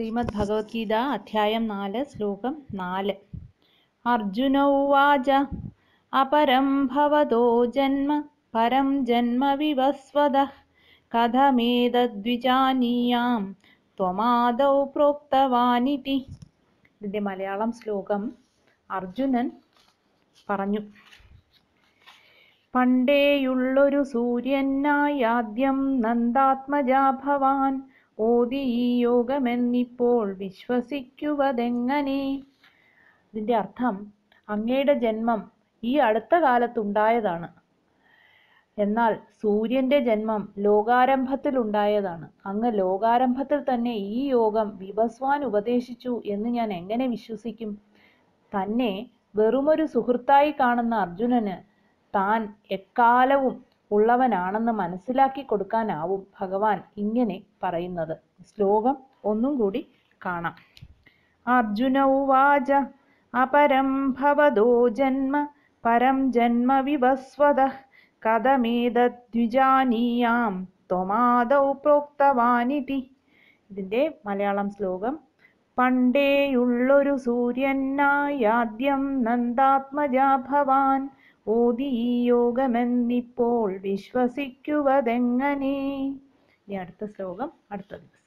ശ്രീമദ് ഭഗവത്ഗീത അധ്യായം നാല് ശ്ലോകം നാല് അർജുന ഉവാച അപരം ഭവതോ ജന്മ പരം ജന്മ വിവസ്വത കഥമേതദ്വിജാനീയാം ത്വമാദൗ പ്രോക്തവാനിതി ഇതിൻ്റെ മലയാളം ശ്ലോകം അർജുനൻ പറഞ്ഞു പണ്ടേയുള്ളൊരു സൂര്യനായി ആദ്യം നന്ദാത്മജാ ഭവാൻ ഓതി ഈ യോഗമെന്നിപ്പോൾ വിശ്വസിക്കുവതെങ്ങനെ ഇതിൻ്റെ അർത്ഥം അങ്ങയുടെ ജന്മം ഈ അടുത്ത കാലത്തുണ്ടായതാണ് എന്നാൽ സൂര്യന്റെ ജന്മം ലോകാരംഭത്തിലുണ്ടായതാണ് അങ്ങ് ലോകാരംഭത്തിൽ തന്നെ ഈ യോഗം വിവസ്വാൻ ഉപദേശിച്ചു എന്ന് ഞാൻ എങ്ങനെ വിശ്വസിക്കും തന്നെ വെറുമൊരു സുഹൃത്തായി കാണുന്ന അർജുനന് താൻ എക്കാലവും ഉള്ളവനാണെന്ന് മനസ്സിലാക്കി കൊടുക്കാനാവും ഭഗവാൻ ഇങ്ങനെ പറയുന്നത് ശ്ലോകം ഒന്നും കൂടി കാണാം അർജുന ഉവാച അപരം ഭവതോ ജന്മ പരം ജന്മ വിവസ്വത കഥമേതദ്വിജാനീയാം ത്വമാദൗ പ്രോക്തവാനിതി ഇതിൻ്റെ മലയാളം ശ്ലോകം പണ്ടേയുള്ളൊരു സൂര്യനായി ആദ്യം നന്ദാത്മജാ ഭവാൻ ഓതി ഈ യോഗമെന്നിപ്പോൾ വിശ്വസിക്കുവതെങ്ങനെ ഇനി അടുത്ത ശ്ലോകം അടുത്ത ദിവസം